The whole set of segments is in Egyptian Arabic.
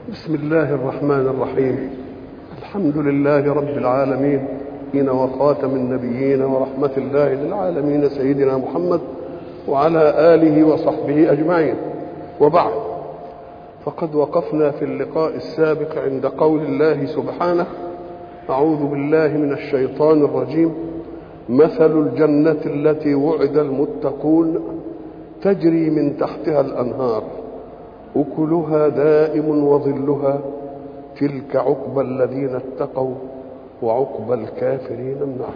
بسم الله الرحمن الرحيم الحمد لله رب العالمين وخاتم النبيين ورحمة الله للعالمين سيدنا محمد وعلى آله وصحبه أجمعين وبعد فقد وقفنا في اللقاء السابق عند قول الله سبحانه أعوذ بالله من الشيطان الرجيم مثل الجنة التي وعد المتقون تجري من تحتها الأنهار أكلها دائم وظلها تلك عقبى الذين اتقوا وعقبى الكافرين النار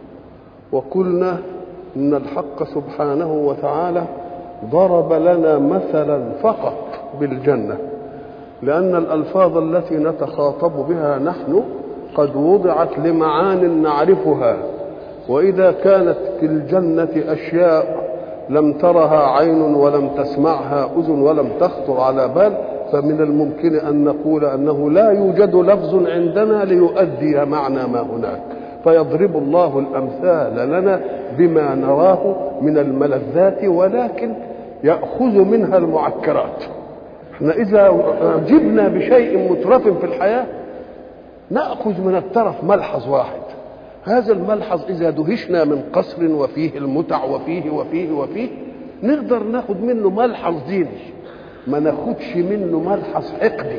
وقلنا إن الحق سبحانه وتعالى ضرب لنا مثلا فقط بالجنة لأن الألفاظ التي نتخاطب بها نحن قد وضعت لمعان نعرفها وإذا كانت في الجنة أشياء لم ترها عين ولم تسمعها أذن ولم تخطر على بال فمن الممكن أن نقول أنه لا يوجد لفظ عندنا ليؤدي معنى ما هناك فيضرب الله الأمثال لنا بما نراه من الملذات ولكن يأخذ منها المعكرات احنا إذا جبنا بشيء مترف في الحياة نأخذ من الترف ملحظ واحد هذا الملحظ إذا دهشنا من قصر وفيه المتع وفيه وفيه وفيه نقدر ناخد منه ملحظ ديني ما ناخدش منه ملحظ حقدي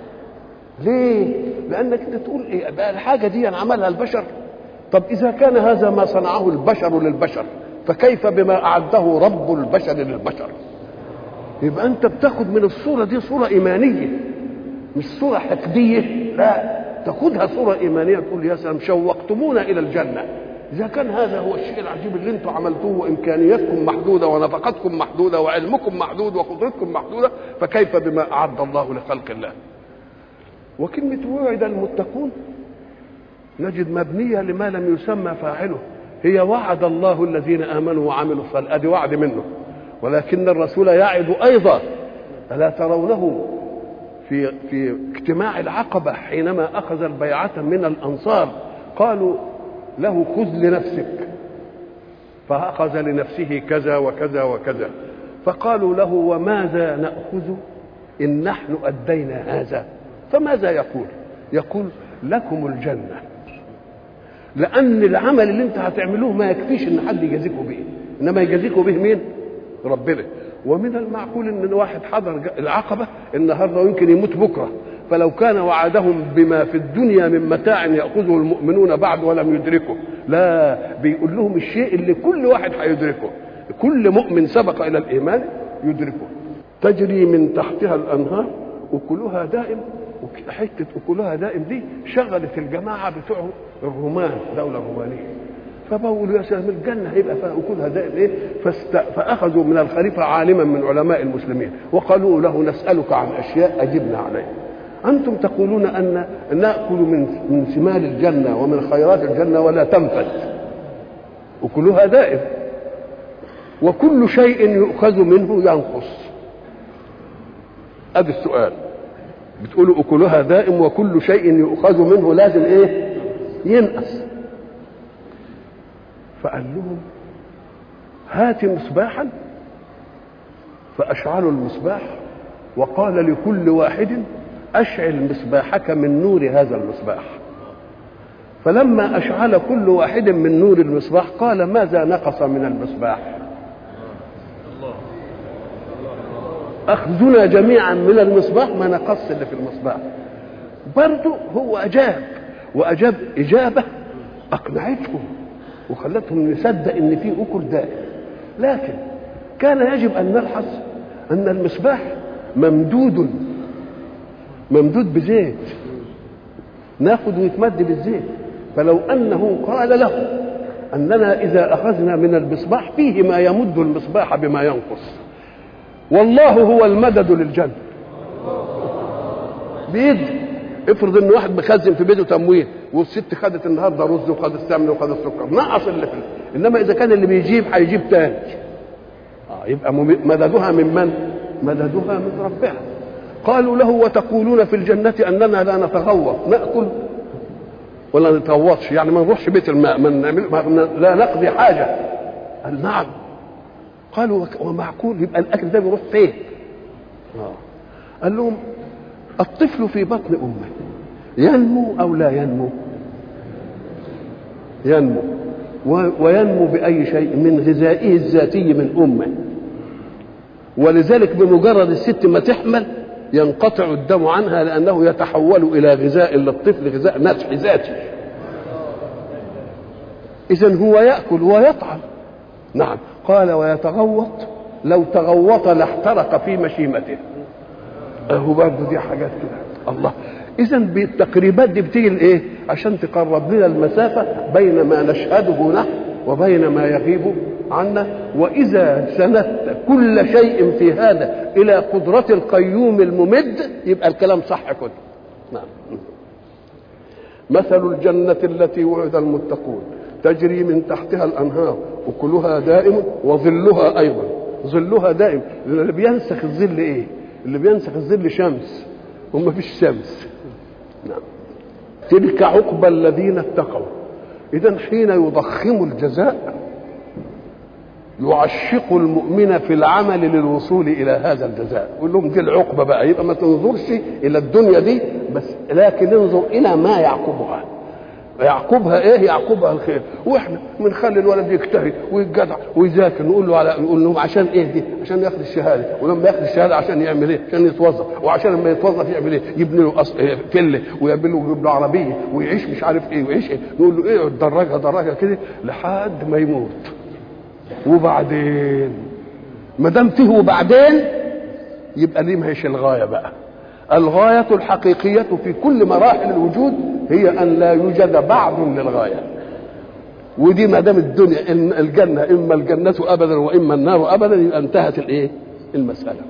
ليه؟ لأنك أنت تقول إيه بقى الحاجة دي عملها البشر طب إذا كان هذا ما صنعه البشر للبشر فكيف بما أعده رب البشر للبشر يبقى أنت بتاخد من الصورة دي صورة إيمانية مش صورة حقدية لا تاخدها صورة إيمانية تقول يا سلام شوقتمونا إلى الجنة إذا كان هذا هو الشيء العجيب اللي أنتم عملتوه وإمكانياتكم محدودة ونفقتكم محدودة وعلمكم محدود وقدرتكم محدودة فكيف بما أعد الله لخلق الله وكلمة وعد المتقون نجد مبنية لما لم يسمى فاعله هي وعد الله الذين آمنوا وعملوا الصالحات أدي وعد منه ولكن الرسول يعد أيضا ألا ترونه في في اجتماع العقبة حينما أخذ البيعة من الأنصار قالوا له خذ لنفسك فأخذ لنفسه كذا وكذا وكذا فقالوا له وماذا نأخذ إن نحن أدينا هذا فماذا يقول يقول لكم الجنة لأن العمل اللي انت هتعملوه ما يكفيش إن حد يجازيكم به إنما يجازيكم به مين ربنا ومن المعقول ان واحد حضر العقبه النهارده ويمكن يموت بكره فلو كان وعدهم بما في الدنيا من متاع ياخذه المؤمنون بعد ولم يدركه لا بيقول لهم الشيء اللي كل واحد هيدركه كل مؤمن سبق الى الايمان يدركه تجري من تحتها الانهار اكلها دائم حته اكلها دائم دي شغلت الجماعه بتوع الرومان دوله رومانيه فبقولوا يا سلام الجنة هيبقى فيها أكلها دائم إيه فاست... فأخذوا من الخليفة عالما من علماء المسلمين وقالوا له نسألك عن أشياء أجبنا عليها أنتم تقولون أن نأكل من من ثمار الجنة ومن خيرات الجنة ولا تنفد أكلها دائم وكل شيء يؤخذ منه ينقص هذا السؤال بتقولوا أكلها دائم وكل شيء يؤخذ منه لازم إيه ينقص فقال لهم هات مصباحا فأشعلوا المصباح وقال لكل واحد أشعل مصباحك من نور هذا المصباح فلما أشعل كل واحد من نور المصباح قال ماذا نقص من المصباح أخذنا جميعا من المصباح ما نقص اللي في المصباح برضه هو أجاب وأجاب إجابة أقنعتهم وخلتهم نصدق ان في اكل دائم لكن كان يجب ان نلحظ ان المصباح ممدود ممدود بزيت ناخذ ويتمد بالزيت فلو انه قال له اننا اذا اخذنا من المصباح فيه ما يمد المصباح بما ينقص والله هو المدد للجنه بيد افرض ان واحد مخزن في بيته تموين والست خدت النهارده رز وخدت سمنه وخدت سكر نقص اللي في انما اذا كان اللي بيجيب هيجيب تاني آه يبقى مددها من من؟ مددها من ربها قالوا له وتقولون في الجنة أننا لا نتغوط نأكل ولا نتغوطش يعني ما نروحش بيت الماء من لا نقضي حاجة قال نعم قالوا ومعقول يبقى الأكل ده بيروح فين؟ آه. قال لهم الطفل في بطن امه ينمو او لا ينمو ينمو وينمو باي شيء من غذائه الذاتي من امه ولذلك بمجرد الست ما تحمل ينقطع الدم عنها لانه يتحول الى غذاء للطفل غذاء نفع ذاتي اذا هو ياكل ويطعم نعم قال ويتغوط لو تغوط لاحترق في مشيمته اهو برضه دي حاجات كده الله اذا بالتقريبات دي بتيجي لايه عشان تقرب لنا المسافه بين ما نشهده نحن وبين ما يغيب عنا واذا سندت كل شيء في هذا الى قدره القيوم الممد يبقى الكلام صح كله نعم مثل الجنه التي وعد المتقون تجري من تحتها الانهار وكلها دائم وظلها ايضا ظلها دائم اللي بينسخ الظل ايه اللي بينسخ الظل شمس وما فيش شمس نعم تلك عقبى الذين اتقوا اذا حين يضخم الجزاء يعشق المؤمن في العمل للوصول الى هذا الجزاء يقول لهم دي العقبه بقى يبقى ما تنظرش الى الدنيا دي بس لكن انظر الى ما يعقبها يعقبها ايه يعقبها الخير واحنا بنخلي الولد يجتهد ويتجدع ويذاكر نقول له على نقول لهم عشان ايه دي عشان ياخد الشهاده ولما ياخد الشهاده عشان يعمل ايه عشان يتوظف وعشان لما يتوظف يعمل ايه يبني له أص... إيه فله ويعمل له يجيب له عربيه ويعيش مش عارف ايه ويعيش ايه نقول له ايه درجها درجها كده لحد ما يموت وبعدين ما دام فيه وبعدين يبقى دي ما هيش الغايه بقى الغايه الحقيقيه في كل مراحل الوجود هي ان لا يوجد بعد للغايه ودي ما دام الدنيا إن الجنه اما الجنه ابدا واما النار ابدا يبقى انتهت الايه المساله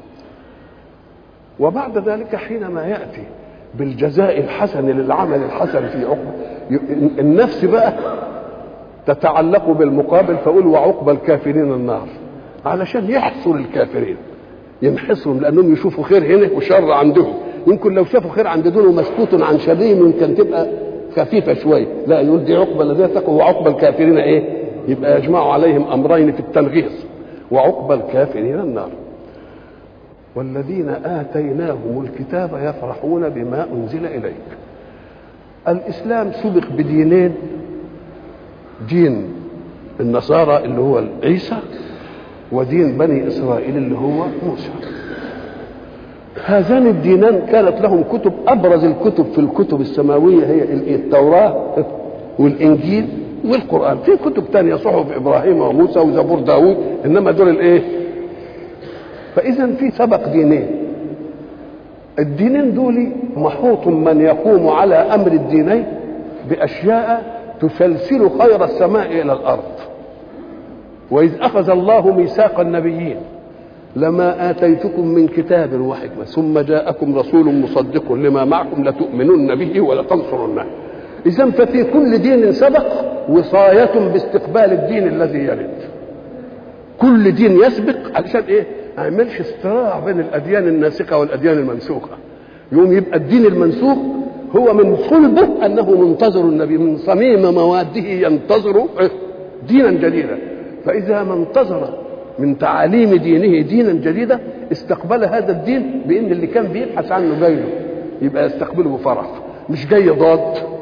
وبعد ذلك حينما ياتي بالجزاء الحسن للعمل الحسن في عقبه النفس بقى تتعلق بالمقابل فقول وعقبى الكافرين النار علشان يحصر الكافرين ينحصرهم لانهم يشوفوا خير هنا وشر عندهم يمكن لو شافوا خير عند دول ومسكوت عن شرهم يمكن تبقى خفيفه شويه لا يقول دي عقبى الذين اتقوا وعقبى الكافرين ايه يبقى يجمعوا عليهم امرين في التلغيص وعقبى الكافرين النار والذين اتيناهم الكتاب يفرحون بما انزل اليك الاسلام سبق بدينين دين النصارى اللي هو عيسى ودين بني اسرائيل اللي هو موسى هذان الدينان كانت لهم كتب ابرز الكتب في الكتب السماويه هي التوراه والانجيل والقران في كتب تانية صحف ابراهيم وموسى وزبور داوود انما دول الايه فاذا في سبق دينين الدينين دول محوط من يقوم على امر الدينين باشياء تسلسل خير السماء الى الارض واذ اخذ الله ميثاق النبيين لما اتيتكم من كتاب وحكمه ثم جاءكم رسول مصدق لما معكم لتؤمنن به ولتنصرنه اذا ففي كل دين سبق وصايه باستقبال الدين الذي يرد كل دين يسبق علشان ايه ما يعملش استراع بين الاديان الناسخه والاديان المنسوخه يوم يبقى الدين المنسوخ هو من صلبه انه منتظر النبي من صميم مواده ينتظر دينا جديدا فاذا ما انتظر من تعاليم دينه دينا جديدا استقبل هذا الدين بان اللي كان بيبحث عنه جاي له يبقى يستقبله بفرح مش جاي ضاد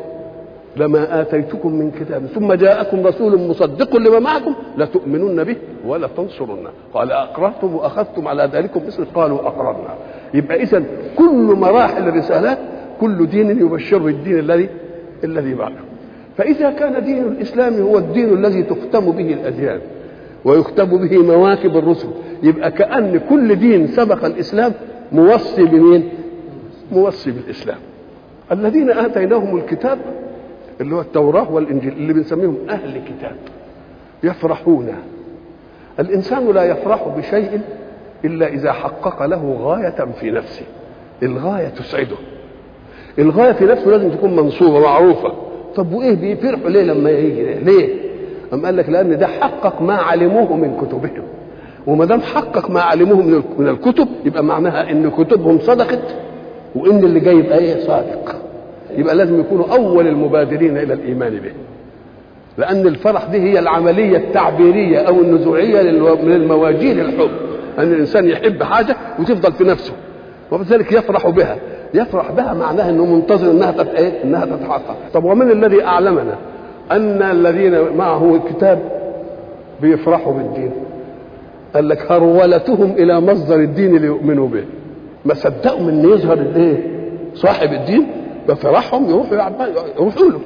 لما اتيتكم من كتاب ثم جاءكم رسول مصدق لما معكم لتؤمنن به ولا تنصرنه قال اقررتم واخذتم على ذلكم مثل قالوا اقررنا يبقى اذا كل مراحل الرسالات كل دين يبشره الدين الذي الذي بعده فاذا كان دين الاسلام هو الدين الذي تختم به الاديان ويختم به مواكب الرسل يبقى كأن كل دين سبق الإسلام موصي بمين؟ موصي بالإسلام الذين آتيناهم الكتاب اللي هو التوراة والإنجيل اللي بنسميهم أهل كتاب يفرحون الإنسان لا يفرح بشيء إلا إذا حقق له غاية في نفسه الغاية تسعده الغاية في نفسه لازم تكون منصوبة معروفة طب وإيه بيفرحوا ليه لما يجي ليه؟ أم قال لك لأن ده حقق ما علموه من كتبهم وما دام حقق ما علموه من من الكتب يبقى معناها ان كتبهم صدقت وان اللي جاي يبقى ايه صادق يبقى لازم يكونوا اول المبادرين الى الايمان به لان الفرح دي هي العمليه التعبيريه او النزوعيه من المواجيل الحب ان الانسان يحب حاجه وتفضل في نفسه وبذلك يفرح بها يفرح بها معناها انه منتظر انها تت... ايه؟ انها تتحقق طب ومن الذي اعلمنا ان الذين معه الكتاب بيفرحوا بالدين قال لك هرولتهم الى مصدر الدين ليؤمنوا به ما صدقوا من يظهر الايه صاحب الدين بفرحهم يروحوا يروحوا له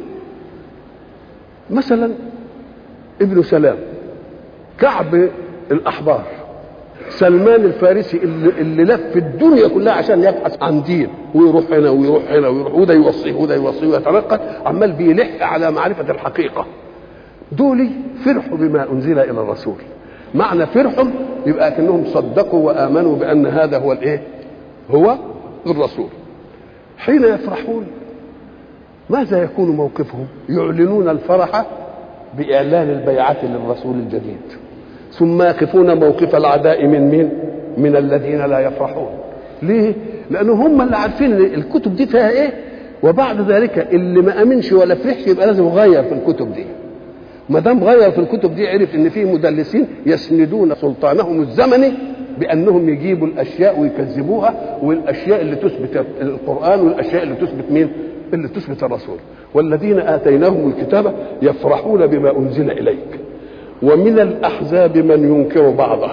مثلا ابن سلام كعب الاحبار سلمان الفارسي اللي, اللي لف الدنيا كلها عشان يبحث عن دين ويروح هنا ويروح هنا ويروح وده يوصيه وده يوصيه ويتنقل عمال بيلح على معرفه الحقيقه دول فرحوا بما انزل الى الرسول معنى فرحهم يبقى كانهم صدقوا وامنوا بان هذا هو الايه هو الرسول حين يفرحون ماذا يكون موقفهم يعلنون الفرح باعلان البيعه للرسول الجديد ثم يقفون موقف العداء من مين من الذين لا يفرحون ليه لانه هم اللي عارفين ان الكتب دي فيها ايه وبعد ذلك اللي ما امنش ولا فرحش يبقى لازم يغير في الكتب دي ما دام غير في الكتب دي عرف ان في مدلسين يسندون سلطانهم الزمني بانهم يجيبوا الاشياء ويكذبوها والاشياء اللي تثبت القران والاشياء اللي تثبت مين اللي تثبت الرسول والذين اتيناهم الكتاب يفرحون بما انزل اليك ومن الاحزاب من ينكر بعضه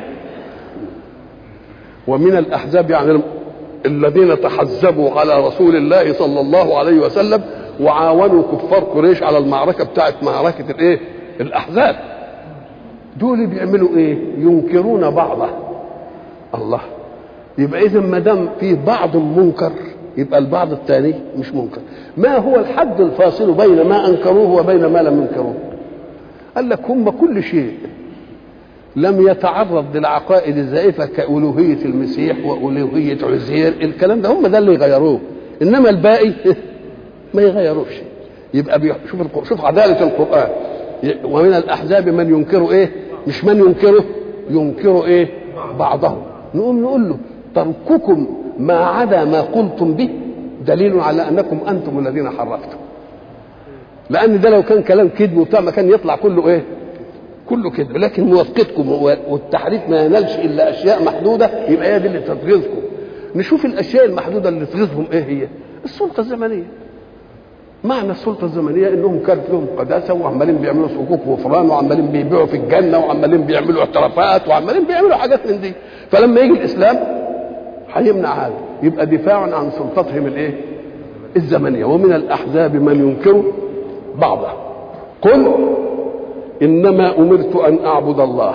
ومن الاحزاب يعني الذين تحزبوا على رسول الله صلى الله عليه وسلم وعاونوا كفار قريش على المعركه بتاعت معركه الايه الاحزاب دول بيعملوا ايه ينكرون بعضه الله يبقى اذا ما دام في بعض منكر يبقى البعض الثاني مش منكر ما هو الحد الفاصل بين ما انكروه وبين ما لم ينكروه قال لك هم كل شيء لم يتعرض للعقائد الزائفة كألوهية المسيح وألوهية عزير الكلام ده هم ده اللي يغيروه إنما الباقي ما يغيروش يبقى شوف شوف عدالة القرآن ومن الأحزاب من ينكر إيه مش من ينكره ينكر إيه بعضه نقوم نقول له ترككم ما عدا ما قلتم به دليل على أنكم أنتم الذين حرفتم لان ده لو كان كلام كذب وبتاع ما كان يطلع كله ايه كله كذب لكن موافقتكم والتحريف ما ينالش الا اشياء محدوده يبقى هي دي اللي تغيظكم نشوف الاشياء المحدوده اللي تغيظهم ايه هي السلطه الزمنيه معنى السلطه الزمنيه انهم كانت لهم قداسه وعمالين بيعملوا صكوك وفران وعمالين بيبيعوا في الجنه وعمالين بيعملوا اعترافات وعمالين بيعملوا حاجات من دي فلما يجي الاسلام هيمنع هذا يبقى دفاع عن سلطتهم الايه الزمنيه ومن الاحزاب من ينكر بعضه قل انما امرت ان اعبد الله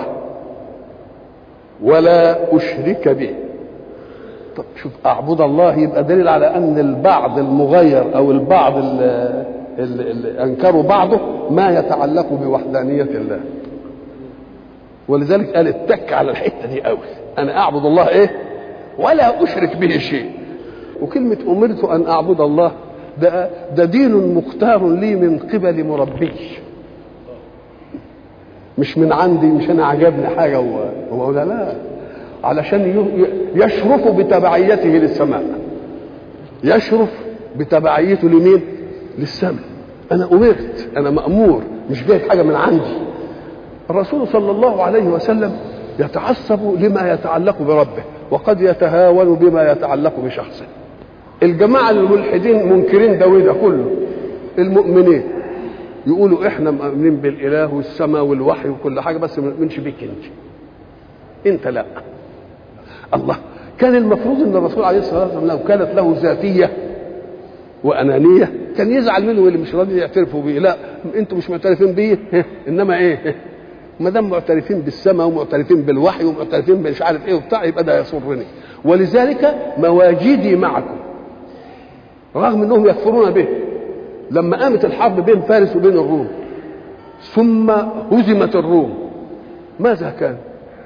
ولا اشرك به طب شوف اعبد الله يبقى دليل على ان البعض المغير او البعض اللي, اللي انكروا بعضه ما يتعلق بوحدانيه الله ولذلك قال اتك على الحته دي قوي انا اعبد الله ايه ولا اشرك به شيء وكلمه امرت ان اعبد الله ده ده دين مختار لي من قبل مربي مش من عندي مش انا عجبني حاجه هو لا لا علشان يشرف بتبعيته للسماء يشرف بتبعيته لمين للسماء انا امرت انا مامور مش جاي حاجه من عندي الرسول صلى الله عليه وسلم يتعصب لما يتعلق بربه وقد يتهاون بما يتعلق بشخصه الجماعة الملحدين منكرين ده وده كله المؤمنين يقولوا احنا مؤمنين بالاله والسماء والوحي وكل حاجه بس ما نؤمنش بيك انت انت لا الله كان المفروض ان الرسول عليه الصلاه والسلام لو كانت له ذاتيه وانانيه كان يزعل منه اللي مش راضي يعترفوا بيه لا انتوا مش معترفين بيه انما ايه ما دام معترفين بالسماء ومعترفين بالوحي ومعترفين مش عارف ايه وبتاع يبقى ده يسرني ولذلك مواجدي معكم رغم انهم يكفرون به لما قامت الحرب بين فارس وبين الروم ثم هزمت الروم ماذا كان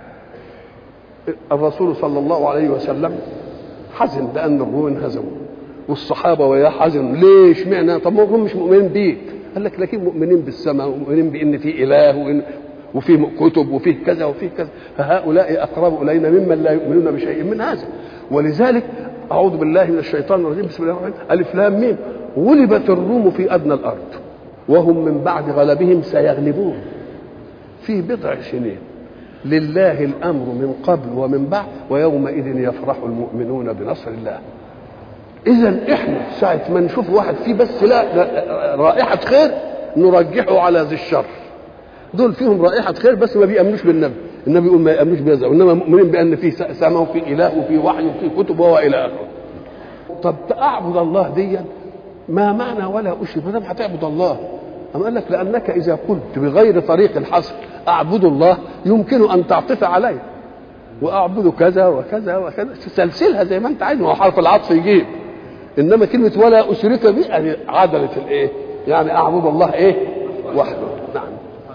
الرسول صلى الله عليه وسلم حزن بان الروم انهزموا والصحابه وياه حزنوا ليش معنى طب ما الروم مش مؤمنين بيك قال لك لكن مؤمنين بالسماء ومؤمنين بان في اله وإن وفيه كتب وفيه كذا وفيه كذا فهؤلاء اقرب الينا ممن لا يؤمنون بشيء من هذا ولذلك اعوذ بالله من الشيطان الرجيم بسم الله الرحمن الرحيم الف لام ميم غلبت الروم في ادنى الارض وهم من بعد غلبهم سيغلبون في بضع سنين لله الامر من قبل ومن بعد ويومئذ يفرح المؤمنون بنصر الله اذا احنا ساعه ما نشوف واحد فيه بس لا رائحه خير نرجحه على ذي الشر دول فيهم رائحه خير بس ما بيامنوش بالنبي النبي يقول ما يامنوش بهذا انما مؤمنين بان في سماء وفي اله وفي وحي وفي كتب والى اخره طب اعبد الله ديا ما معنى ولا اشرك ما دام هتعبد الله أم قال لك لأنك إذا قلت بغير طريق الحصر أعبد الله يمكن أن تعطف عليه وأعبد كذا وكذا وكذا تسلسلها زي ما أنت عايز ما هو حرف العطف يجيب إنما كلمة ولا أشرك به يعني عدلت الإيه؟ يعني أعبد الله إيه؟ وحده نعم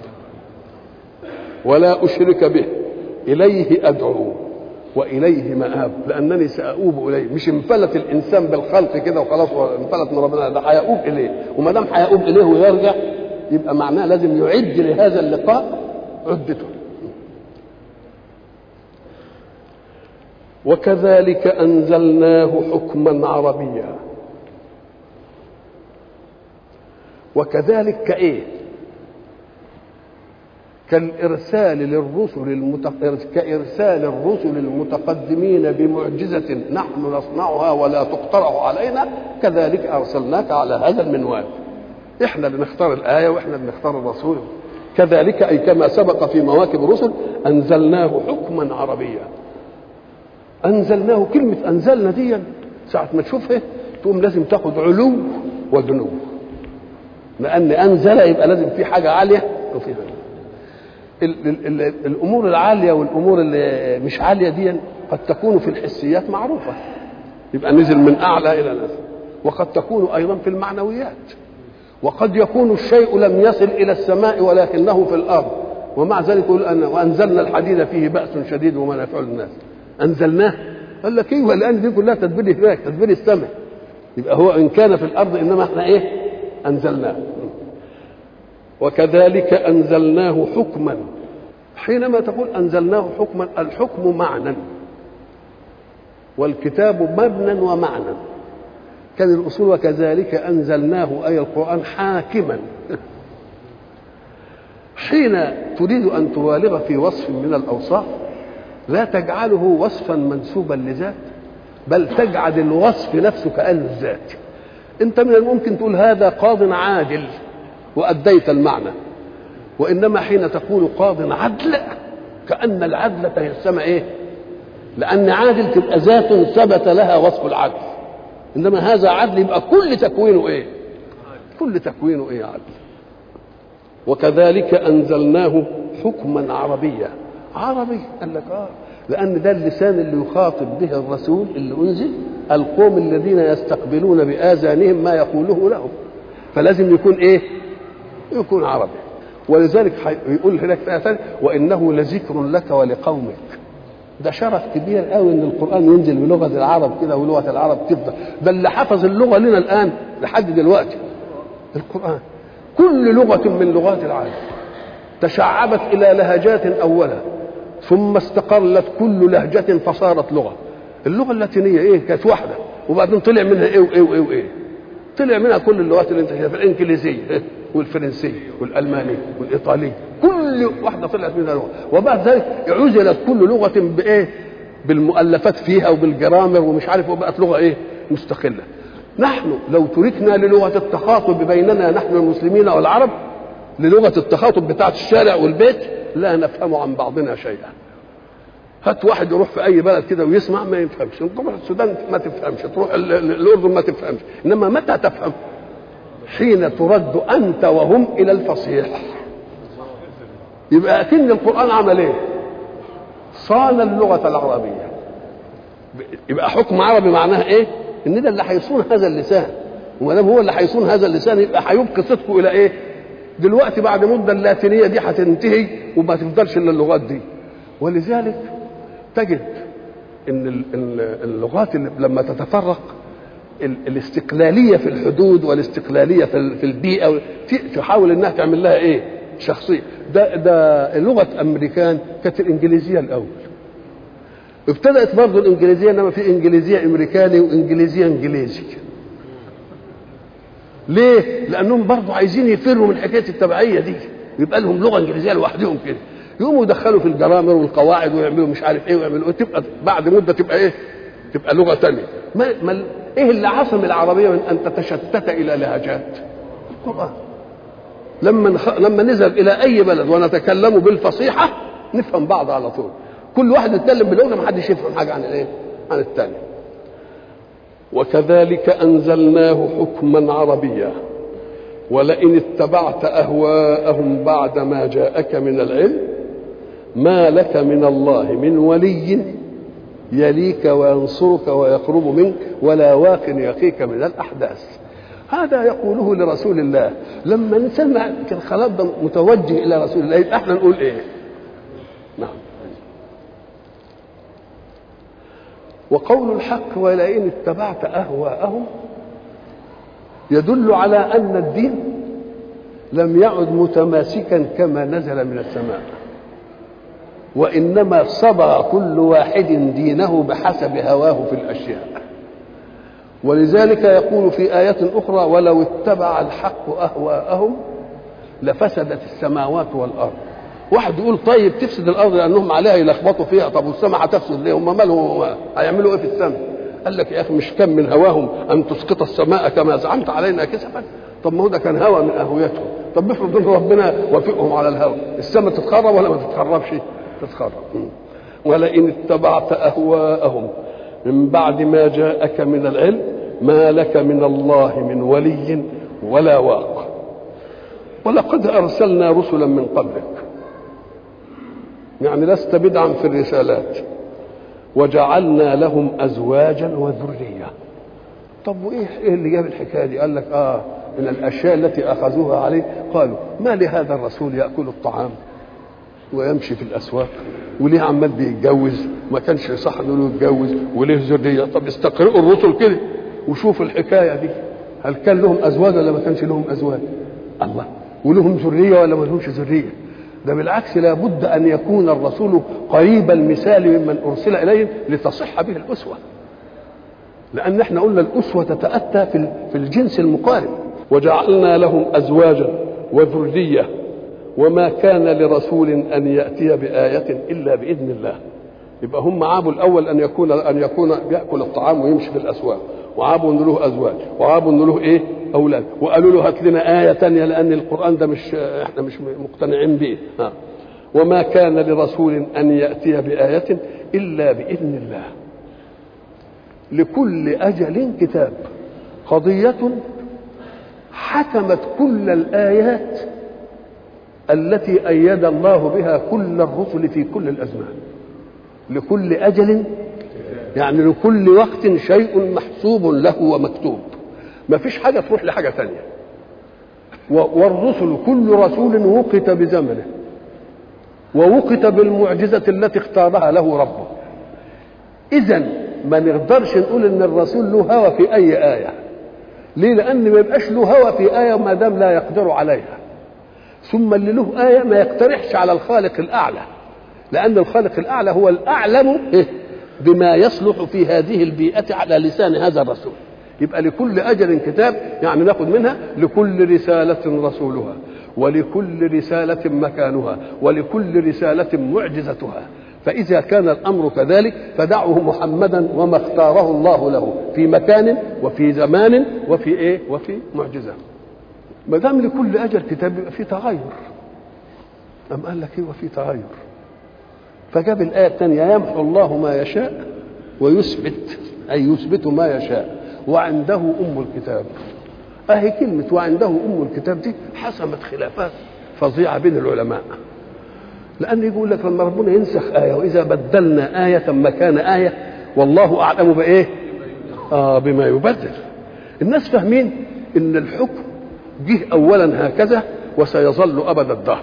ولا أشرك به إليه أدعو واليه مآب لانني ساؤوب اليه مش انفلت الانسان بالخلق كده وخلاص انفلت من ربنا ده هيؤوب اليه وما دام هيؤوب اليه ويرجع يبقى معناه لازم يعد لهذا اللقاء عدته وكذلك انزلناه حكما عربيا وكذلك كايه كالإرسال للرسل المتق... كإرسال الرسل المتقدمين بمعجزة نحن نصنعها ولا تقترح علينا كذلك أرسلناك على هذا المنوال إحنا بنختار الآية وإحنا بنختار الرسول كذلك أي كما سبق في مواكب الرسل أنزلناه حكما عربيا أنزلناه كلمة أنزلنا دي ساعة ما تشوفها تقوم لازم تاخد علو ودنو لأن أنزل يبقى لازم في حاجة عالية وفي حاجة ال ال ال الامور العاليه والامور اللي مش عاليه دي قد تكون في الحسيات معروفه يبقى نزل من اعلى الى الاسفل وقد تكون ايضا في المعنويات وقد يكون الشيء لم يصل الى السماء ولكنه في الارض ومع ذلك يقول أن وانزلنا الحديد فيه باس شديد ومنافع للناس انزلناه قال لك ايوه لان دي كلها تدبير هناك تدبير السماء يبقى هو ان كان في الارض انما احنا ايه انزلناه وكذلك انزلناه حكما حينما تقول انزلناه حكما الحكم معنى والكتاب مبنى ومعنى كان الاصول وكذلك انزلناه اي القران حاكما حين تريد ان تبالغ في وصف من الاوصاف لا تجعله وصفا منسوبا لذات بل تجعل الوصف نفسه كانه الذات انت من الممكن تقول هذا قاض عادل وأديت المعنى وإنما حين تقول قاض عدل كأن العدل تيسم إيه لأن عادل تبقى ذات ثبت لها وصف العدل إنما هذا عدل يبقى كل تكوينه إيه كل تكوينه إيه عدل وكذلك أنزلناه حكما عربيا عربي قال لك آه لأن ده اللسان اللي يخاطب به الرسول اللي أنزل القوم الذين يستقبلون بآذانهم ما يقوله لهم فلازم يكون إيه يكون عربي ولذلك يقول هناك في آية وإنه لذكر لك ولقومك ده شرف كبير قوي ان القران ينزل بلغه العرب كده ولغه العرب تفضل ده اللي حفظ اللغه لنا الان لحد دلوقتي القران كل لغه من لغات العالم تشعبت الى لهجات اولا ثم استقلت كل لهجه فصارت لغه اللغه اللاتينيه ايه كانت واحده وبعدين طلع منها ايه وايه وايه وايه طلع منها كل اللغات اللي انت شايفها الانجليزيه والفرنسيه والالمانيه والايطاليه كل واحده طلعت منها لغه وبعد ذلك عزلت كل لغه بايه بالمؤلفات فيها وبالجرامر ومش عارف وبقت لغه ايه مستقله نحن لو تركنا للغه التخاطب بيننا نحن المسلمين والعرب للغه التخاطب بتاعه الشارع والبيت لا نفهم عن بعضنا شيئا هات واحد يروح في اي بلد كده ويسمع ما يفهمش تروح السودان ما تفهمش تروح الاردن ما تفهمش انما متى تفهم حين ترد انت وهم الى الفصيح يبقى اكن القران عمل ايه صان اللغه العربيه يبقى حكم عربي معناها ايه ان ده اللي هيصون هذا اللسان وما دام هو اللي هيصون هذا اللسان يبقى هيبقي صدقه الى ايه دلوقتي بعد مده اللاتينيه دي هتنتهي وما تفضلش الا اللغات دي ولذلك تجد ان اللغات اللي لما تتفرق الاستقلاليه في الحدود والاستقلاليه في البيئه تحاول انها تعمل لها ايه؟ شخصيه ده ده لغه امريكان كانت الانجليزيه الاول ابتدات برضه الانجليزيه انما في انجليزيه امريكاني وانجليزيه انجليزي ليه؟ لانهم برضه عايزين يفروا من حكايه التبعيه دي يبقى لهم لغه انجليزيه لوحدهم كده يقوموا يدخلوا في الجرامر والقواعد ويعملوا مش عارف ايه ويعملوا ايه تبقى بعد مده تبقى ايه؟ تبقى لغه ثانيه ما, ما ايه اللي عصم العربيه من ان تتشتت الى لهجات القران لما نخ... لما نذهب الى اي بلد ونتكلم بالفصيحه نفهم بعض على طول كل واحد يتكلم بلغه ما حدش يفهم حاجه عن الايه عن الثاني وكذلك انزلناه حكما عربيا ولئن اتبعت اهواءهم بعد ما جاءك من العلم ما لك من الله من ولي يليك وينصرك ويقرب منك ولا واق يقيك من الاحداث هذا يقوله لرسول الله لما نسمع الخلاط ده متوجه الى رسول الله يبقى احنا نقول ايه نعم وقول الحق ولئن اتبعت اهواءهم يدل على ان الدين لم يعد متماسكا كما نزل من السماء وانما صبغ كل واحد دينه بحسب هواه في الاشياء ولذلك يقول في آية أخرى ولو اتبع الحق أهواءهم لفسدت السماوات والأرض واحد يقول طيب تفسد الأرض لأنهم عليها يلخبطوا فيها طب والسماء هتفسد ليه هم مالهم هيعملوا إيه في السماء قال لك يا أخي مش كم من هواهم أن تسقط السماء كما زعمت علينا كسفا طب ما هو ده كان هوى من أهويتهم طب افرض ان ربنا وافقهم على الهوى السماء تتخرب ولا ما تتخربش تتخرب ولئن اتبعت أهواءهم من بعد ما جاءك من العلم ما لك من الله من ولي ولا واق ولقد ارسلنا رسلا من قبلك يعني لست بدعا في الرسالات وجعلنا لهم ازواجا وذريه طب وايه ايه اللي جاب الحكايه دي قال لك اه من الاشياء التي اخذوها عليه قالوا ما لهذا الرسول ياكل الطعام ويمشي في الاسواق وليه عمال بيتجوز ما كانش صح انه يتجوز وليه ذريه طب استقرئوا الرسل كده وشوفوا الحكايه دي هل كان لهم ازواج ولا ما كانش لهم ازواج الله ولهم ذريه ولا ما لهمش ذريه ده بالعكس لابد ان يكون الرسول قريب المثال ممن ارسل اليه لتصح به الاسوه لان احنا قلنا الاسوه تتاتى في في الجنس المقارب وجعلنا لهم ازواجا وذريه وما كان لرسول ان ياتي بايه الا باذن الله يبقى هم عابوا الاول ان يكون ان يكون بياكل الطعام ويمشي في الاسواق وعابوا ان له ازواج وعابوا ان له ايه اولاد وقالوا له هات لنا ايه تانية لان القران ده مش احنا مش مقتنعين به ها. وما كان لرسول ان ياتي بايه الا باذن الله لكل اجل كتاب قضيه حكمت كل الايات التي ايد الله بها كل الرسل في كل الازمان لكل اجل يعني لكل وقت شيء محسوب له ومكتوب ما فيش حاجة تروح لحاجة ثانية والرسل كل رسول وقت بزمنه ووقت بالمعجزة التي اختارها له ربه إذا ما نقدرش نقول إن الرسول له هوى في أي آية ليه؟ لأن ما يبقاش له هوى في آية ما دام لا يقدر عليها ثم اللي له آية ما يقترحش على الخالق الأعلى لأن الخالق الأعلى هو الأعلم بما يصلح في هذه البيئة على لسان هذا الرسول يبقى لكل أجل كتاب يعني ناخذ منها لكل رسالة رسولها ولكل رسالة مكانها ولكل رسالة معجزتها فإذا كان الأمر كذلك فدعه محمدا وما اختاره الله له في مكان وفي زمان وفي إيه وفي معجزة ما دام لكل أجل كتاب يبقى في تغير أم قال لك إيه وفي تغير فجاب الآية الثانية يمحو الله ما يشاء ويثبت أي يثبت ما يشاء وعنده أم الكتاب أهي كلمة وعنده أم الكتاب دي حسمت خلافات فظيعة بين العلماء لأن يقول لك لما ربنا ينسخ آية وإذا بدلنا آية مكان آية والله أعلم بإيه؟ آه بما يبدل الناس فاهمين إن الحكم جه أولا هكذا وسيظل أبد الدهر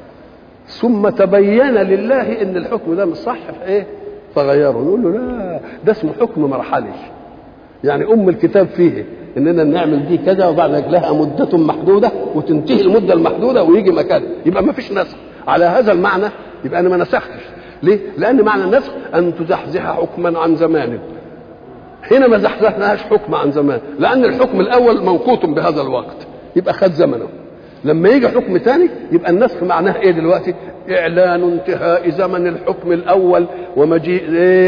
ثم تبين لله ان الحكم ده مش صح في ايه فغيره نقول له لا ده اسمه حكم مرحلي يعني ام الكتاب فيه اننا نعمل دي كذا وبعد ذلك لها مده محدوده وتنتهي المده المحدوده ويجي مكانها يبقى ما فيش نسخ على هذا المعنى يبقى انا ما نسختش ليه؟ لان معنى النسخ ان تزحزح حكما عن زمان هنا ما زحزحناش حكم عن زمان لان الحكم الاول موقوت بهذا الوقت يبقى خد زمنه لما يجي حكم ثاني يبقى النسخ معناه ايه دلوقتي اعلان انتهاء زمن الحكم الاول ومجيء ايه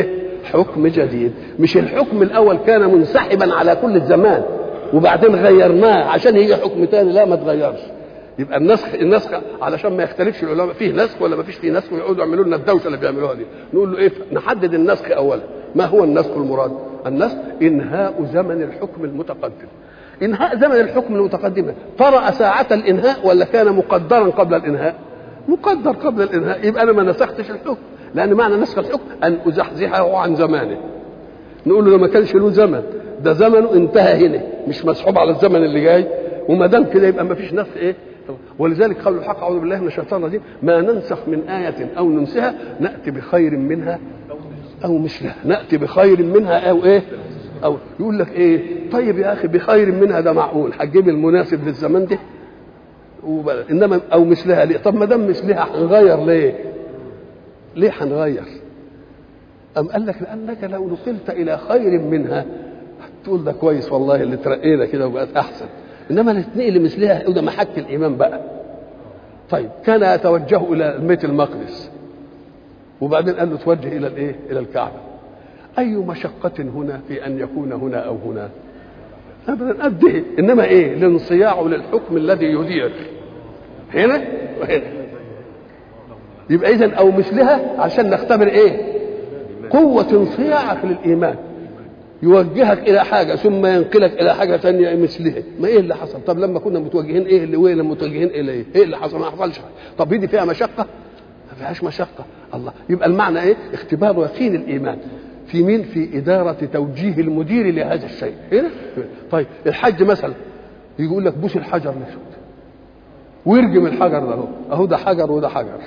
حكم جديد مش الحكم الاول كان منسحبا على كل الزمان وبعدين غيرناه عشان يجي حكم تاني لا ما تغيرش يبقى النسخ النسخ علشان ما يختلفش العلماء فيه نسخ ولا ما فيش فيه نسخ ويقعدوا يعملوا لنا الدوشه اللي بيعملوها دي نقول له ايه نحدد النسخ اولا ما هو النسخ المراد النسخ انهاء زمن الحكم المتقدم انهاء زمن الحكم المتقدم طرأ ساعة الانهاء ولا كان مقدرا قبل الانهاء مقدر قبل الانهاء يبقى انا ما نسختش الحكم لان معنى نسخ الحكم ان ازحزحه عن زمانه نقول له ما كانش له زمن ده زمنه انتهى هنا مش مسحوب على الزمن اللي جاي وما دام كده يبقى ما فيش نسخ ايه ولذلك قول الحق اعوذ بالله من الشيطان الرجيم ما ننسخ من آية أو ننسها نأتي بخير منها أو مثلها نأتي بخير منها أو إيه أو يقول لك إيه طيب يا أخي بخير منها ده معقول هتجيب المناسب للزمان ده انما او مثلها ليه طب ما دام مثلها هنغير ليه ليه هنغير أم قال لك لأنك لو نقلت إلى خير منها تقول ده كويس والله اللي ترقينا كده وبقت أحسن إنما اللي تنقل لمثلها وده محك الإيمان بقى طيب كان يتوجه إلى بيت المقدس وبعدين قال له توجه إلى الإيه؟ إلى الكعبة أي مشقة هنا في أن يكون هنا أو هنا أبدا قد إيه إنما إيه الانصياع للحكم الذي يدير هنا وهنا يبقى إذا أو مثلها عشان نختبر إيه قوة انصياعك للإيمان يوجهك إلى حاجة ثم ينقلك إلى حاجة ثانية مثلها ما إيه اللي حصل طب لما كنا متوجهين إيه اللي وين متوجهين إلى إيه إيه اللي حصل ما حصلش طب دي فيها مشقة ما فيهاش مشقة الله يبقى المعنى إيه اختبار يقين الإيمان في مين في إدارة توجيه المدير لهذا الشيء هنا طيب الحج مثلا يقول لك بوس الحجر نفسه ويرجم الحجر ده اهو اهو ده حجر وده حجر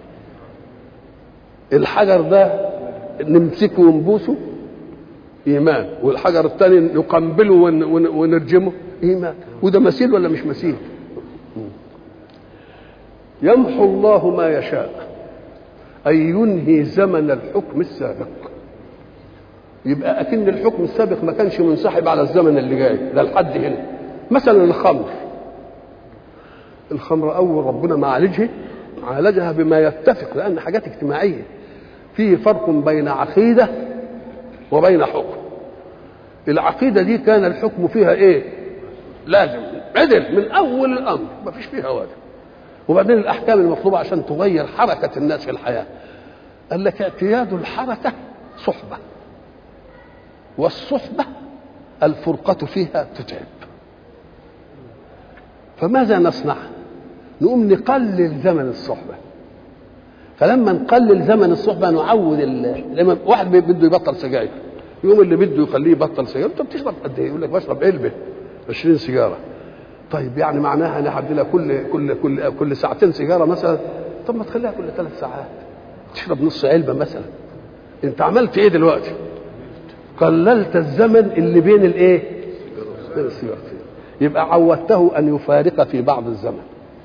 الحجر ده نمسكه ونبوسه ايمان والحجر الثاني نقنبله ون ون ونرجمه ايمان وده مثيل ولا مش مثيل يمحو الله ما يشاء اي ينهي زمن الحكم السابق يبقى اكن الحكم السابق ما كانش منسحب على الزمن اللي جاي ده لحد هنا مثلا الخمر الخمر اول ربنا ما عالجها عالجها بما يتفق لان حاجات اجتماعيه في فرق بين عقيده وبين حكم العقيده دي كان الحكم فيها ايه لازم عدل من اول الامر ما فيش فيها واجب وبعدين الاحكام المطلوبه عشان تغير حركه الناس في الحياه قال لك اعتياد الحركه صحبه والصحبه الفرقه فيها تتعب فماذا نصنع نقوم نقلل زمن الصحبه فلما نقلل زمن الصحبه نعود لما واحد بده يبطل سجاير يوم اللي بده يخليه يبطل سجاير انت بتشرب قد ايه يقول لك بشرب علبه 20 سيجاره طيب يعني معناها انا هدي لها كل كل كل كل ساعتين سيجاره مثلا طب ما تخليها كل ثلاث ساعات تشرب نص علبه مثلا انت عملت ايه دلوقتي قللت الزمن اللي بين الايه بين السيجارتين يبقى عودته ان يفارق في بعض الزمن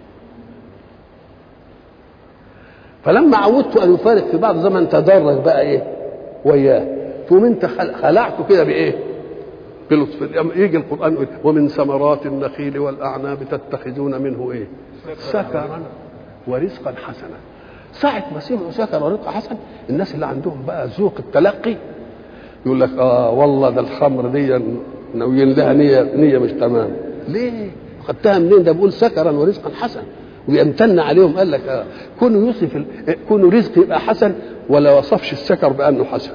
فلما عودته ان يفارق في بعض الزمن تدرج بقى ايه وياه تقوم انت خلعته كده بايه بلطف يجي القران يقول ومن ثمرات النخيل والاعناب تتخذون منه ايه سكرا ورزقا حسنا ساعة ما سمعوا سكر ورزق حسن الناس اللي عندهم بقى ذوق التلقي يقول لك اه والله ده الخمر دي ناويين لها نية نية مش تمام ليه؟ خدتها منين ده بيقول سكرا ورزقا حسن ويمتن عليهم قال لك آه كونوا يوصف كونوا رزق يبقى حسن ولا وصفش السكر بانه حسن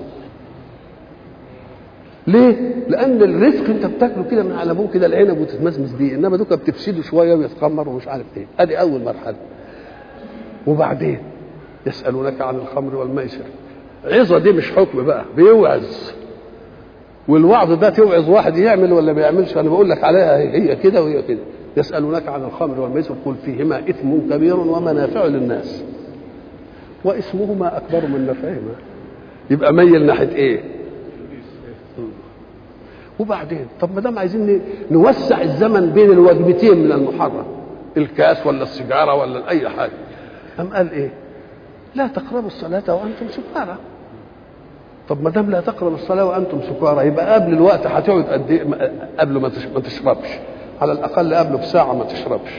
ليه؟ لأن الرزق أنت بتاكله كده من على أبوه كده العنب وتتمزمز بيه، إنما دوكا بتفسده شوية ويتخمر ومش عارف إيه، أدي أول مرحلة. وبعدين يسألونك عن الخمر والميسر. عظة دي مش حكم بقى، بيوعظ. والوعظ ده توعظ واحد يعمل ولا ما يعملش، أنا بقول لك عليها هي كده وهي كده. يسألونك عن الخمر والميسر قل فيهما إثم كبير ومنافع للناس. واسمهما أكبر من نفعهما. يبقى ميل ناحية إيه؟ وبعدين طب ما دام عايزين نوسع الزمن بين الوجبتين من المحرم الكاس ولا السيجاره ولا اي حاجه قام قال ايه لا تقربوا الصلاه وانتم سكارى طب ما دام لا تقربوا الصلاه وانتم سكارى يبقى قبل الوقت هتقعد قد ايه قبل ما ما تشربش على الاقل قبله بساعه ما تشربش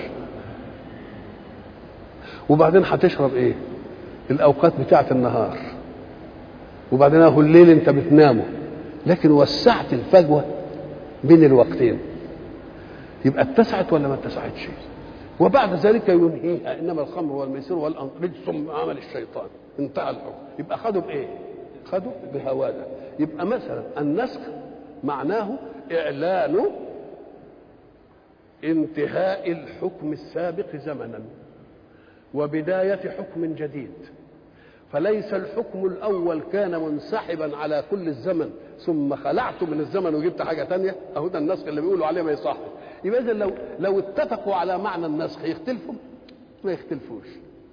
وبعدين هتشرب ايه الاوقات بتاعه النهار وبعدين اهو الليل انت بتنامه لكن وسعت الفجوه بين الوقتين يبقى اتسعت ولا ما اتسعتش وبعد ذلك ينهيها انما الخمر والميسر والانصار رجس من عمل الشيطان انتهى الحكم يبقى خدوا بايه؟ خدوا بهواده يبقى مثلا النسخ معناه اعلان انتهاء الحكم السابق زمنا وبدايه حكم جديد فليس الحكم الاول كان منسحبا على كل الزمن ثم خلعت من الزمن وجبت حاجه تانية اهو ده النسخ اللي بيقولوا عليه ما يصح يبقى اذا لو لو اتفقوا على معنى النسخ يختلفوا ما يختلفوش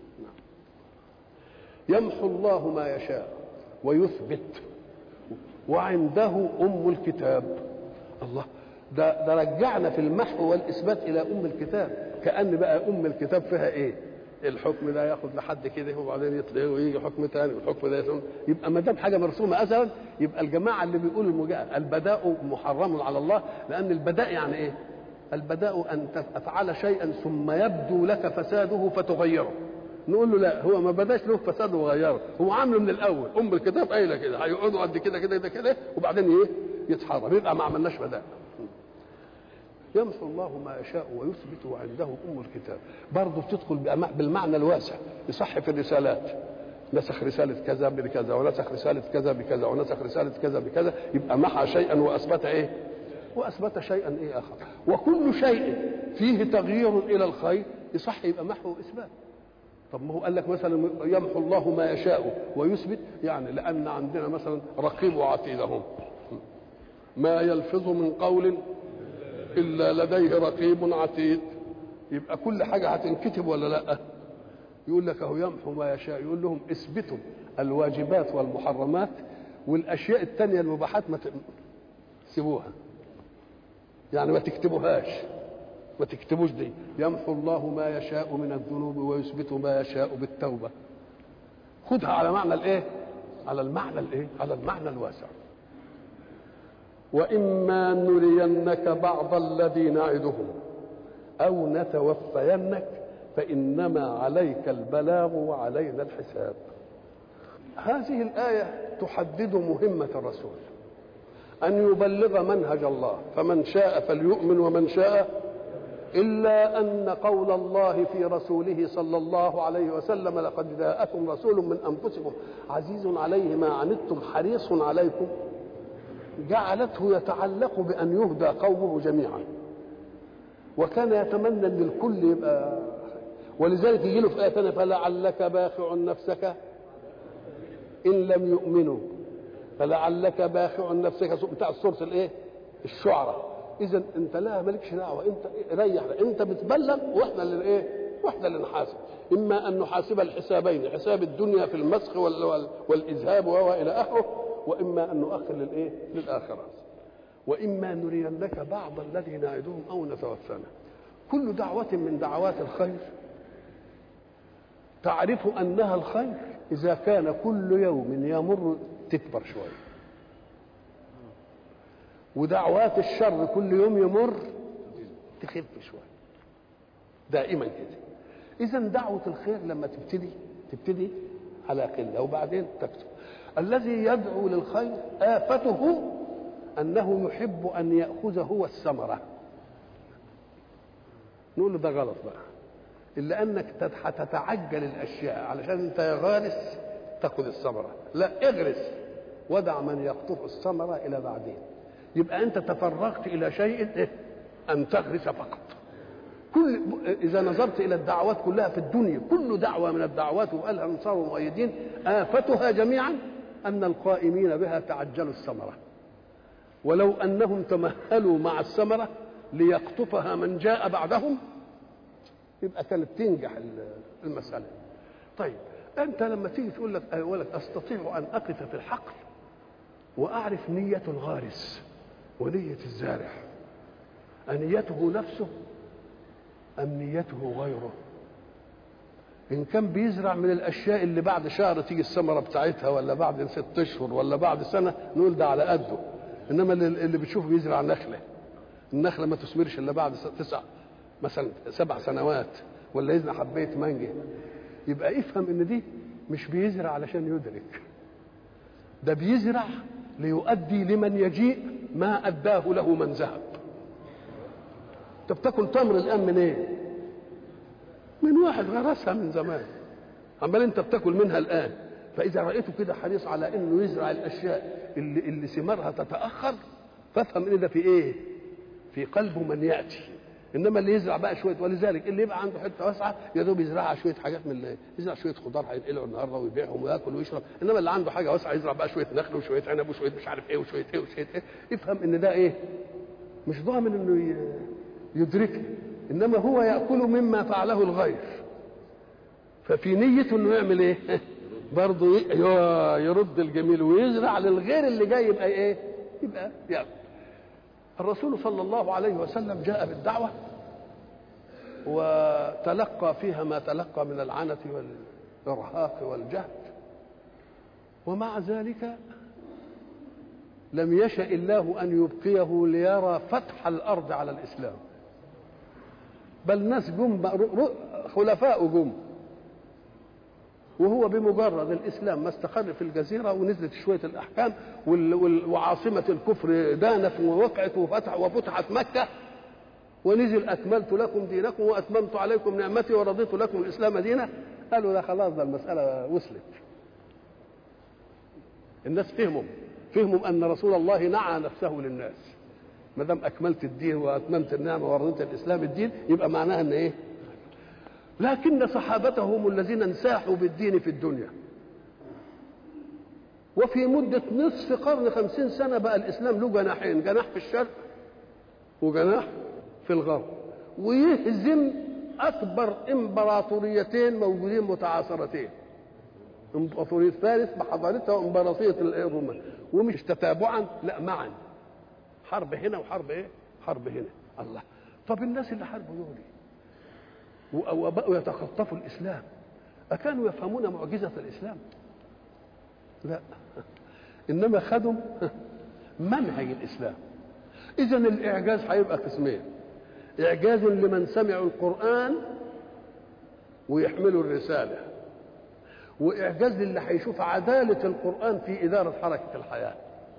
يمحو الله ما يشاء ويثبت وعنده ام الكتاب الله ده ده رجعنا في المحو والاثبات الى ام الكتاب كان بقى ام الكتاب فيها ايه الحكم ده ياخد لحد كده وبعدين يطلع ويجي حكم ثاني والحكم ده يسمى. يبقى ما دام حاجه مرسومه ازلا يبقى الجماعه اللي بيقولوا المجا... البداء محرم على الله لان البداء يعني ايه؟ البداء ان تفعل شيئا ثم يبدو لك فساده فتغيره نقول له لا هو ما بداش له فساد وغيره هو عامله من الاول ام الكتاب قايله كده هيقعدوا قد كده كده كده كده وبعدين ايه يتحرم يبقى ما عملناش بداء يمحو الله ما يشاء ويثبت وعنده ام الكتاب برضه بتدخل بالمعنى الواسع يصح في الرسالات نسخ رسالة كذا بكذا ونسخ رسالة كذا بكذا ونسخ رسالة كذا بكذا يبقى محى شيئا وأثبت إيه؟ وأثبت شيئا إيه آخر وكل شيء فيه تغيير إلى الخير يصح يبقى محو وإثبات طب ما هو قال لك مثلا يمحو الله ما يشاء ويثبت يعني لأن عندنا مثلا رقيب وعتيد هم ما يلفظ من قول إلا لديه رقيب عتيد يبقى كل حاجة هتنكتب ولا لا يقول لك اهو يمحو ما يشاء يقول لهم اثبتوا الواجبات والمحرمات والاشياء التانية المباحات ما سيبوها يعني ما تكتبوهاش ما تكتبوش دي يمحو الله ما يشاء من الذنوب ويثبت ما يشاء بالتوبة خدها على معنى الايه على المعنى الايه على المعنى الواسع واما نرينك بعض الذي نعدهم او نتوفينك فانما عليك البلاغ وعلينا الحساب هذه الايه تحدد مهمه الرسول ان يبلغ منهج الله فمن شاء فليؤمن ومن شاء الا ان قول الله في رسوله صلى الله عليه وسلم لقد جاءكم رسول من انفسكم عزيز عليه ما عنتم حريص عليكم جعلته يتعلق بان يهدى قومه جميعا وكان يتمنى ان الكل يبقى ولذلك يجي له في ايه ثانيه فلعلك باخع نفسك ان لم يؤمنوا فلعلك باخع نفسك بتاع سوره الايه؟ الشعراء اذا انت لا مالكش دعوه انت ريح انت بتبلغ واحنا اللي ايه؟ واحنا اللي نحاسب اما ان نحاسب الحسابين حساب الدنيا في المسخ والاذهاب والى اخره واما ان نؤخر للايه؟ للاخره واما نرينك بعض الذي نعدهم او نتوفانا كل دعوه من دعوات الخير تعرف انها الخير اذا كان كل يوم يمر تكبر شويه ودعوات الشر كل يوم يمر تخف شويه دائما كده اذا دعوه الخير لما تبتدي تبتدي على قله وبعدين تكتب الذي يدعو للخير آفته أنه يحب أن يأخذ هو الثمرة نقول له ده غلط بقى إلا أنك هتتعجل الأشياء علشان أنت يا غارس تأخذ الثمرة لا اغرس ودع من يقطف الثمرة إلى بعدين يبقى أنت تفرغت إلى شيء إيه؟ أن تغرس فقط كل إذا نظرت إلى الدعوات كلها في الدنيا كل دعوة من الدعوات وقالها أنصار ومؤيدين آفتها جميعا أن القائمين بها تعجلوا الثمرة ولو أنهم تمهلوا مع الثمرة ليقطفها من جاء بعدهم يبقى كانت تنجح المسألة طيب أنت لما تيجي تقول لك أقول لك أستطيع أن أقف في الحقل وأعرف نية الغارس ونية الزارع أنيته نفسه أم نيته غيره إن كان بيزرع من الأشياء اللي بعد شهر تيجي الثمرة بتاعتها ولا بعد ست أشهر ولا بعد سنة نقول ده على قده إنما اللي بتشوف بيزرع نخلة النخلة ما تثمرش إلا بعد تسع مثلا سبع سنوات ولا يزرع حباية مانجا يبقى افهم إن دي مش بيزرع علشان يدرك ده بيزرع ليؤدي لمن يجيء ما اداه له من ذهب انت بتاكل تمر الان من ايه من واحد غرسها من زمان عمال انت بتاكل منها الان فاذا رايته كده حريص على انه يزرع الاشياء اللي, اللي ثمارها تتاخر فافهم ان ده في ايه في قلبه من ياتي انما اللي يزرع بقى شويه ولذلك اللي يبقى عنده حته واسعه يا دوب يزرعها شويه حاجات من اللي يزرع شويه خضار هينقلوا النهارده ويبيعهم وياكل ويشرب انما اللي عنده حاجه واسعه يزرع بقى شويه نخل وشويه عنب وشويه مش عارف ايه وشويه ايه وشويه ايه يفهم ان ده ايه مش ضامن انه يدركه انما هو ياكل مما فعله الغير ففي نيته انه يعمل ايه برضه يرد الجميل ويزرع للغير اللي جاي يبقى ايه يبقى ياكل الرسول صلى الله عليه وسلم جاء بالدعوة وتلقى فيها ما تلقى من العنة والإرهاق والجهد ومع ذلك لم يشأ الله أن يبقيه ليرى فتح الأرض على الإسلام بل ناس جم خلفاء جم وهو بمجرد الاسلام ما استقر في الجزيره ونزلت شويه الاحكام وعاصمه الكفر دانت ووقعت وفتح وفتحت مكه ونزل اكملت لكم دينكم واتممت عليكم نعمتي ورضيت لكم الاسلام دينا قالوا لا خلاص ده المساله وصلت الناس فهموا فهموا ان رسول الله نعى نفسه للناس ما دام اكملت الدين واتممت النعمه ورضيت الاسلام الدين يبقى معناها ان ايه لكن صحابته هم الذين انساحوا بالدين في الدنيا وفي مدة نصف قرن خمسين سنة بقى الإسلام له جناحين جناح في الشرق وجناح في الغرب ويهزم أكبر إمبراطوريتين موجودين متعاصرتين إمبراطورية فارس بحضارتها وإمبراطورية الرومان ومش تتابعا لا معا حرب هنا وحرب إيه؟ حرب هنا الله طب الناس اللي حاربوا دول وبقوا يتخطفوا الاسلام اكانوا يفهمون معجزه الاسلام لا انما خدوا منهج الاسلام اذا الاعجاز هيبقى قسمين اعجاز لمن سمعوا القران ويحملوا الرساله واعجاز للي هيشوف عداله القران في اداره حركه الحياه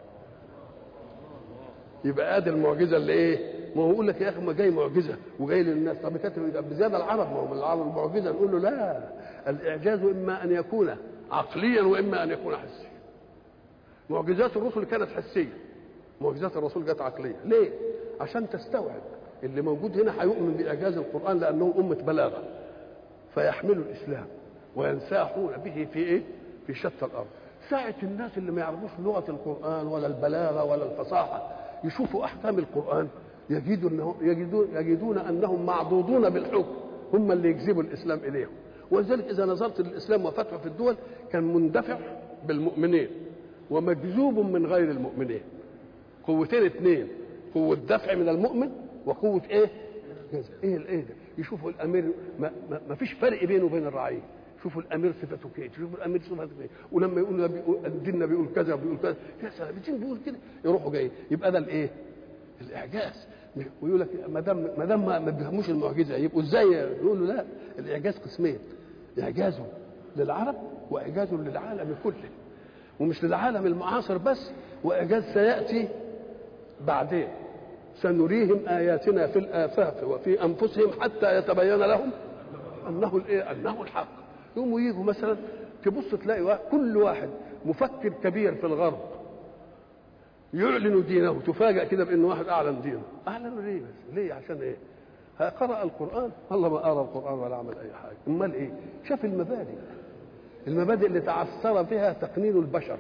يبقى ادي المعجزه اللي ايه ما هو يقول لك يا اخي ما جاي معجزه وجاي للناس طب كاتب بزياده العرب ما هو من العرب معجزه نقول له لا الاعجاز اما ان يكون عقليا واما ان يكون حسيا معجزات الرسل كانت حسيه معجزات الرسول جت عقليه ليه عشان تستوعب اللي موجود هنا هيؤمن باعجاز القران لانهم امه بلاغه فيحملوا الاسلام وينساحون به في ايه في شتى الارض ساعة الناس اللي ما يعرفوش لغة القرآن ولا البلاغة ولا الفصاحة يشوفوا أحكام القرآن يجدوا أنهم يجدون, يجدون أنهم معضوضون بالحكم هم اللي يجذبوا الإسلام إليهم ولذلك إذا نظرت للإسلام وفتحه في الدول كان مندفع بالمؤمنين ومجذوب من غير المؤمنين قوتين اثنين قوة دفع من المؤمن وقوة ايه؟ جزء ايه الايه ده؟ يشوفوا الامير ما, ما, ما فيش فرق بينه وبين الرعيه شوفوا الامير صفته كده شوفوا الامير صفته كده ولما يقولوا بيقول الدين بيقول كذا بيقول كذا يا سلام الدين بيقول كده يروحوا جاي يبقى ده الايه؟ الاعجاز ويقول لك ما دام ما دام ما بيفهموش المعجزه يبقوا ازاي يقولوا لا الاعجاز قسمين اعجاز للعرب واعجاز للعالم كله ومش للعالم المعاصر بس واعجاز سياتي بعدين سنريهم اياتنا في الافاق وفي انفسهم حتى يتبين لهم انه الايه انه الحق يقوموا يجوا مثلا تبص تلاقي واحد كل واحد مفكر كبير في الغرب يعلن دينه تفاجأ كده بان واحد اعلن دينه اعلن ليه بس ليه عشان ايه قرأ القرآن والله ما قرأ القرآن ولا عمل أي حاجة أمال إيه شاف المبادئ المبادئ اللي تعثر فيها تقنين البشر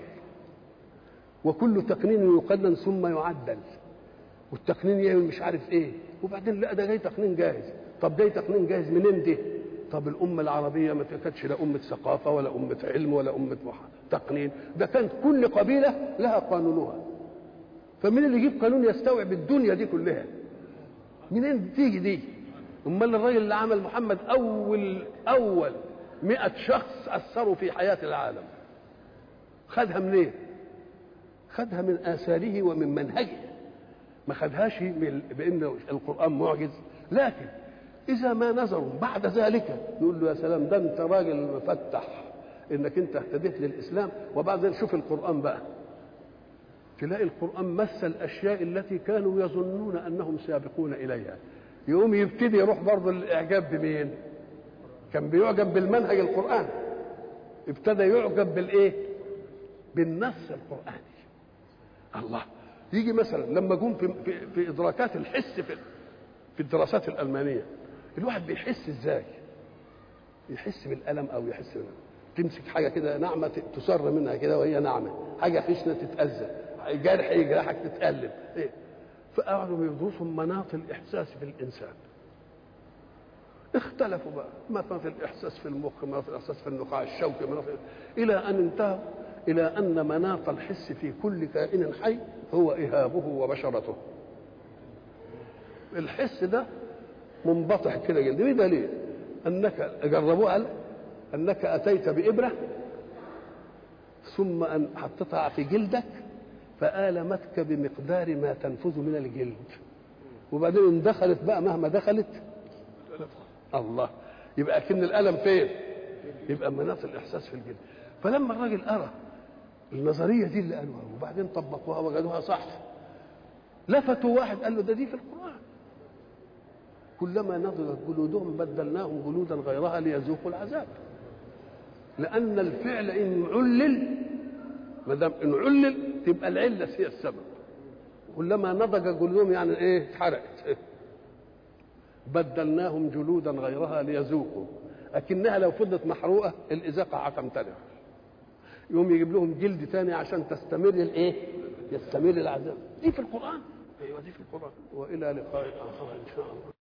وكل تقنين يقنن ثم يعدل والتقنين يعمل مش عارف ايه وبعدين لا ده جاي تقنين جاهز طب جاي تقنين جاهز منين ده طب الأمة العربية ما كانتش لا أمة ثقافة ولا أمة علم ولا أمة تقنين ده كانت كل قبيلة لها قانونها فمين اللي يجيب قانون يستوعب الدنيا دي كلها منين تيجي دي امال الراجل اللي عمل محمد اول اول مئة شخص اثروا في حياه العالم خدها منين خدها من اثاره ومن منهجه ما خدهاش بان القران معجز لكن اذا ما نظروا بعد ذلك يقول له يا سلام ده انت راجل مفتح انك انت اهتديت للاسلام وبعدين شوف القران بقى تلاقي القران مثل الاشياء التي كانوا يظنون انهم سابقون اليها يقوم يبتدي يروح برضه للاعجاب بمين كان بيعجب بالمنهج القراني ابتدى يعجب بالايه بالنص القراني الله يجي مثلا لما جم في, في, في ادراكات الحس في في الدراسات الالمانيه الواحد بيحس ازاي يحس بالالم او يحس بالألم. تمسك حاجه كده ناعمه تسر منها كده وهي ناعمه حاجه خشنه تتاذى جرح يجرحك تتالم إيه؟ فقعدوا يدرسوا مناط الاحساس في الانسان اختلفوا بقى ما في الاحساس في المخ ما في الاحساس في النخاع الشوكي ما في الى ان انتهوا الى ان مناط الحس في كل كائن حي هو اهابه وبشرته الحس ده منبطح كده جلد ايه دليل انك جربوها انك اتيت بابره ثم ان حطيتها في جلدك فآلمتك بمقدار ما تنفذ من الجلد وبعدين ان دخلت بقى مهما دخلت الله يبقى اكن الالم فين يبقى مناط الاحساس في الجلد فلما الراجل ارى النظريه دي اللي قالوها وبعدين طبقوها وجدوها صح لفتوا واحد قال له ده دي في القران كلما نضجت جلودهم بدلناهم جلودا غيرها ليذوقوا العذاب لان الفعل ان علل ما دام ان علل تبقى العله هي السبب كلما نضج جلودهم يعني ايه اتحرقت بدلناهم جلودا غيرها ليذوقوا لكنها لو فضلت محروقه الازاقه هتمتنع يقوم يجيب لهم جلد تاني عشان تستمر الايه يستمر العذاب دي في القران ايوه دي في القران والى لقاء اخر ان شاء الله